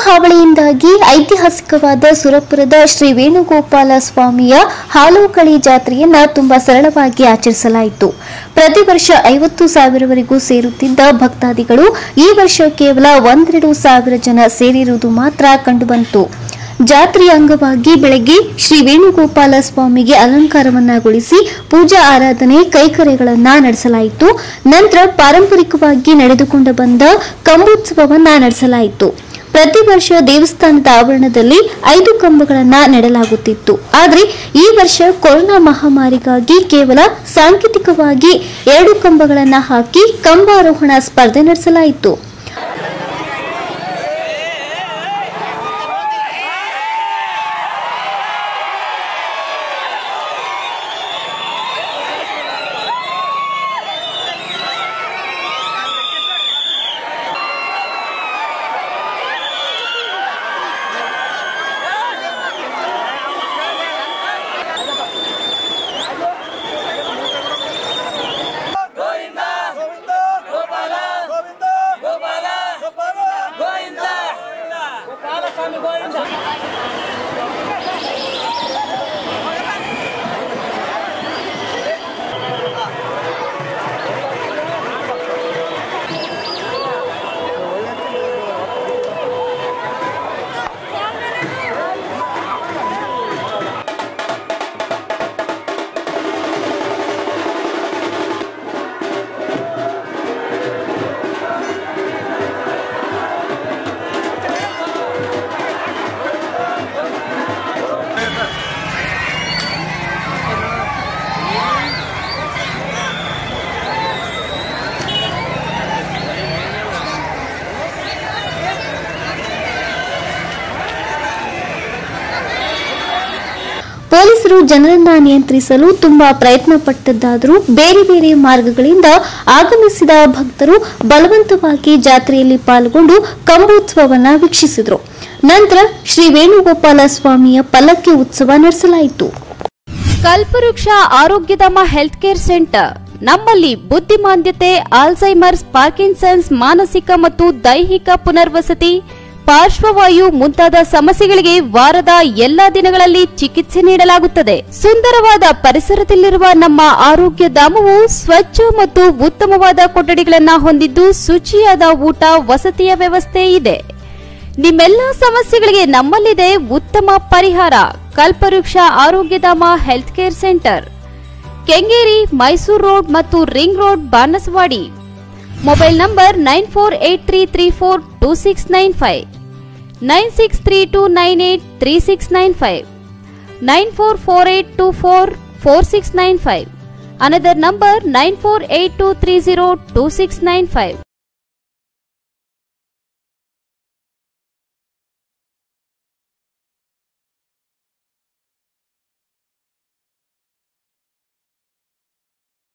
ಹಾವಳಿಯಿಂದಾಗಿ ಐತಿಹಾಸಿಕವಾದ ಸುರಪುರದ ಶ್ರೀ ವೇಣುಗೋಪಾಲ ಸ್ವಾಮಿಯ ಹಾಲುಕಳಿ ಜಾತ್ರೆಯನ್ನ ತುಂಬಾ ಸರಳವಾಗಿ ಆಚರಿಸಲಾಯಿತು ಪ್ರತಿ ವರ್ಷ ಐವತ್ತು ಸಾವಿರವರೆಗೂ ಸೇರುತ್ತಿದ್ದ ಭಕ್ತಾದಿಗಳು ಈ ವರ್ಷ ಕೇವಲ ಒಂದೆರಡು ಸಾವಿರ ಜನ ಸೇರಿರುವುದು ಮಾತ್ರ ಕಂಡುಬಂತು ಜಾತ್ರೆಯ ಅಂಗವಾಗಿ ಬೆಳಗ್ಗೆ ಶ್ರೀ ವೇಣುಗೋಪಾಲ ಸ್ವಾಮಿಗೆ ಅಲಂಕಾರವನ್ನಗೊಳಿಸಿ ಪೂಜಾ ಆರಾಧನೆ ಕೈಕರ್ಯಗಳನ್ನ ನಡೆಸಲಾಯಿತು ನಂತರ ಪಾರಂಪರಿಕವಾಗಿ ನಡೆದುಕೊಂಡು ಬಂದ ಕಂಬೋತ್ಸವವನ್ನ ನಡೆಸಲಾಯಿತು ಪ್ರತಿ ವರ್ಷ ದೇವಸ್ಥಾನದ ಆವರಣದಲ್ಲಿ ಐದು ಕಂಬಗಳನ್ನ ನೆಡಲಾಗುತ್ತಿತ್ತು ಆದರೆ ಈ ವರ್ಷ ಕೊರೋನಾ ಮಹಾಮಾರಿಗಾಗಿ ಕೇವಲ ಸಾಂಕೇತಿಕವಾಗಿ ಎರಡು ಕಂಬಗಳನ್ನ ಹಾಕಿ ಕಂಬಾರೋಹಣ ಸ್ಪರ್ಧೆ ನಡೆಸಲಾಯಿತು ಗೋವಿಂದ ಗೋವಿಂದ ಗೋಪಾಲ ಗೋವಿಂದ ಗೋಪಾಲ ಗೋಪಾಲ ಗೋವಿಂದ ಗೋಪಾಲ ಸ್ವಾಮಿ ಗೋವಿಂದ ಪೊಲೀಸರು ಜನರನ್ನ ನಿಯಂತ್ರಿಸಲು ತುಂಬಾ ಪ್ರಯತ್ನ ಪಟ್ಟದ್ದಾದರೂ ಬೇರೆ ಬೇರೆ ಮಾರ್ಗಗಳಿಂದ ಆಗಮಿಸಿದ ಭಕ್ತರು ಬಲವಂತವಾಗಿ ಜಾತ್ರೆಯಲ್ಲಿ ಪಾಲ್ಗೊಂಡು ಕಂಬೋತ್ಸವವನ್ನ ವೀಕ್ಷಿಸಿದರು ನಂತರ ಶ್ರೀ ವೇಣುಗೋಪಾಲ ಸ್ವಾಮಿಯ ಪಲ್ಲಕ್ಕಿ ಉತ್ಸವ ನಡೆಸಲಾಯಿತು ಕಲ್ಪವೃಕ್ಷ ಆರೋಗ್ಯಧಾಮ ಹೆಲ್ತ್ ಕೇರ್ ಸೆಂಟರ್ ನಮ್ಮಲ್ಲಿ ಬುದ್ಧಿಮಾಂದ್ಯತೆ ಆಲ್ಝೈಮರ್ಸ್ ಪಾರ್ಕಿನ್ಸನ್ಸ್ ಮಾನಸಿಕ ಮತ್ತು ದೈಹಿಕ ಪುನರ್ವಸತಿ ಪಾರ್ಶ್ವವಾಯು ಮುಂತಾದ ಸಮಸ್ಯೆಗಳಿಗೆ ವಾರದ ಎಲ್ಲಾ ದಿನಗಳಲ್ಲಿ ಚಿಕಿತ್ಸೆ ನೀಡಲಾಗುತ್ತದೆ ಸುಂದರವಾದ ಪರಿಸರದಲ್ಲಿರುವ ನಮ್ಮ ಆರೋಗ್ಯ ಧಾಮವು ಸ್ವಚ್ಛ ಮತ್ತು ಉತ್ತಮವಾದ ಕೊಠಡಿಗಳನ್ನ ಹೊಂದಿದ್ದು ಶುಚಿಯಾದ ಊಟ ವಸತಿಯ ವ್ಯವಸ್ಥೆ ಇದೆ ನಿಮ್ಮೆಲ್ಲ ಸಮಸ್ಯೆಗಳಿಗೆ ನಮ್ಮಲ್ಲಿದೆ ಉತ್ತಮ ಪರಿಹಾರ Kalpavriksha Arogyadhama health care centre Kengeri Mysuru road ಮತ್ತು ring road Banasawadi mobile number nine four eight three three four two six nine five nine six three two nine eight three six nine five nine four four eight two four four six nine five another number nine four eight two three zero two six nine five